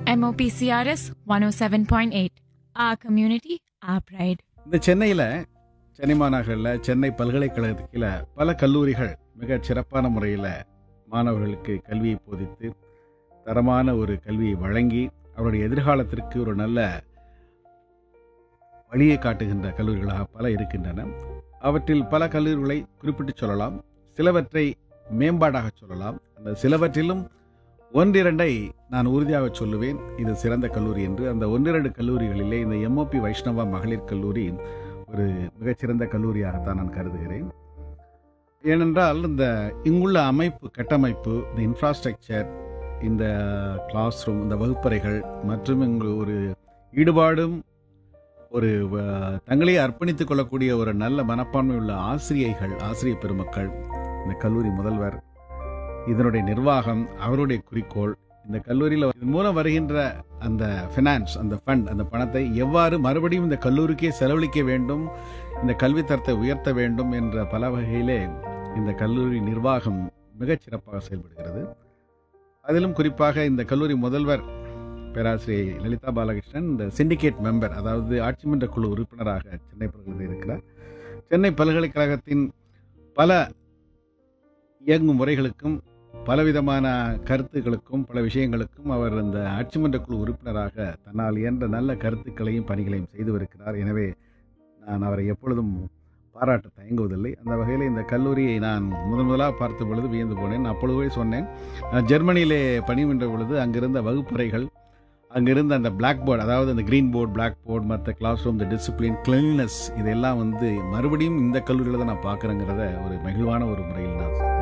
MOPCRS 107.8. Our community, our pride. இந்த சென்னையில் சென்னை மாநகரில் சென்னை பல்கலைக்கழகத்தில் பல கல்லூரிகள் மிக சிறப்பான முறையில் மாணவர்களுக்கு கல்வியை போதித்து தரமான ஒரு கல்வியை வழங்கி அவருடைய எதிர்காலத்திற்கு ஒரு நல்ல வழியை காட்டுகின்ற கல்லூரிகளாக பல இருக்கின்றன அவற்றில் பல கல்லூரிகளை குறிப்பிட்டு சொல்லலாம் சிலவற்றை மேம்பாடாக சொல்லலாம் அந்த சிலவற்றிலும் ஒன்றிரண்டை நான் உறுதியாக சொல்லுவேன் இது சிறந்த கல்லூரி என்று அந்த ஒன்றிரண்டு கல்லூரிகளிலே இந்த எம்ஓபி வைஷ்ணவா மகளிர் கல்லூரி ஒரு மிகச்சிறந்த கல்லூரியாகத்தான் நான் கருதுகிறேன் ஏனென்றால் இந்த இங்குள்ள அமைப்பு கட்டமைப்பு இந்த இன்ஃப்ராஸ்ட்ரக்சர் இந்த கிளாஸ் ரூம் இந்த வகுப்பறைகள் மற்றும் இங்கு ஒரு ஈடுபாடும் ஒரு வ- தங்களையே அர்ப்பணித்துக் கொள்ளக்கூடிய ஒரு நல்ல மனப்பான்மை உள்ள ஆசிரியைகள் ஆசிரியர் பெருமக்கள் இந்த கல்லூரி முதல்வர் இதனுடைய நிர்வாகம் அவருடைய குறிக்கோள் இந்த கல்லூரியில் இதன் மூலம் வருகின்ற அந்த ஃபினான்ஸ் அந்த ஃபண்ட் அந்த பணத்தை எவ்வாறு மறுபடியும் இந்த கல்லூரிக்கே செலவழிக்க வேண்டும் இந்த கல்வி தரத்தை உயர்த்த வேண்டும் என்ற பல வகையிலே இந்த கல்லூரி நிர்வாகம் மிகச் சிறப்பாக செயல்படுகிறது அதிலும் குறிப்பாக இந்த கல்லூரி முதல்வர் பேராசிரியை லலிதா பாலகிருஷ்ணன் இந்த சிண்டிகேட் மெம்பர் அதாவது ஆட்சிமன்ற குழு உறுப்பினராக சென்னை பல்கலைக்கழகத்தில் இருக்கிறார் சென்னை பல்கலைக்கழகத்தின் பல இயங்கும் முறைகளுக்கும் பலவிதமான கருத்துக்களுக்கும் பல விஷயங்களுக்கும் அவர் இந்த ஆட்சிமன்ற குழு உறுப்பினராக தன்னால் இயன்ற நல்ல கருத்துக்களையும் பணிகளையும் செய்து வருகிறார் எனவே நான் அவரை எப்பொழுதும் பாராட்ட தயங்குவதில்லை அந்த வகையில் இந்த கல்லூரியை நான் முதன் முதலாக பார்த்த பொழுது வியந்து போனேன் அப்பொழுதே சொன்னேன் நான் ஜெர்மனியிலே பணிபுரிந்த பொழுது அங்கிருந்த வகுப்பறைகள் அங்கிருந்த அந்த பிளாக் போர்டு அதாவது அந்த கிரீன் போர்டு பிளாக் போர்டு மற்ற கிளாஸ் ரூம் இந்த டிசிப்ளின் கிளீன்னஸ் இதெல்லாம் வந்து மறுபடியும் இந்த கல்லூரியில் தான் நான் பார்க்குறேங்கிறத ஒரு மகிழ்வான ஒரு முறையில் நான்